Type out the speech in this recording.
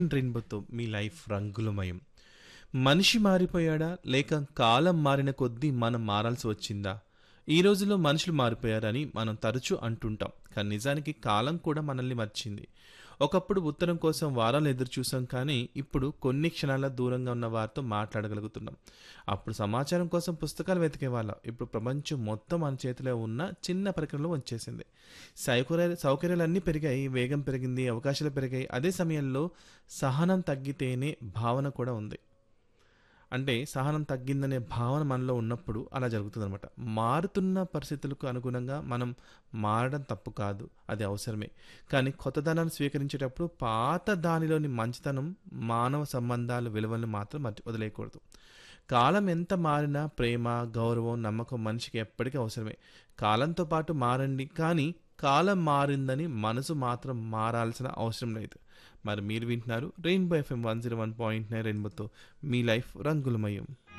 రెయిన్బోతో మీ లైఫ్ రంగులమయం మనిషి మారిపోయాడా లేక కాలం మారిన కొద్దీ మనం మారాల్సి వచ్చిందా ఈ రోజుల్లో మనుషులు మారిపోయారని మనం తరచూ అంటుంటాం కానీ నిజానికి కాలం కూడా మనల్ని మర్చింది ఒకప్పుడు ఉత్తరం కోసం వారాలు ఎదురు చూసాం కానీ ఇప్పుడు కొన్ని క్షణాల దూరంగా ఉన్న వారితో మాట్లాడగలుగుతున్నాం అప్పుడు సమాచారం కోసం పుస్తకాలు వెతికేవాళ్ళం ఇప్పుడు ప్రపంచం మొత్తం మన చేతిలో ఉన్న చిన్న పరికరంలో వచ్చేసింది సౌకర్యాలు సౌకర్యాలన్నీ పెరిగాయి వేగం పెరిగింది అవకాశాలు పెరిగాయి అదే సమయంలో సహనం తగ్గితేనే భావన కూడా ఉంది అంటే సహనం తగ్గిందనే భావన మనలో ఉన్నప్పుడు అలా జరుగుతుందన్నమాట మారుతున్న పరిస్థితులకు అనుగుణంగా మనం మారడం తప్పు కాదు అది అవసరమే కానీ కొత్తదనాన్ని స్వీకరించేటప్పుడు పాత దానిలోని మంచితనం మానవ సంబంధాలు విలువలను మాత్రం మర్చి వదిలేయకూడదు కాలం ఎంత మారినా ప్రేమ గౌరవం నమ్మకం మనిషికి ఎప్పటికీ అవసరమే కాలంతో పాటు మారండి కానీ కాలం మారిందని మనసు మాత్రం మారాల్సిన అవసరం లేదు మరి మీరు వింటున్నారు rainbow FM one zero one point nine రెయిన్బోతో మీ లైఫ్ రంగులమయం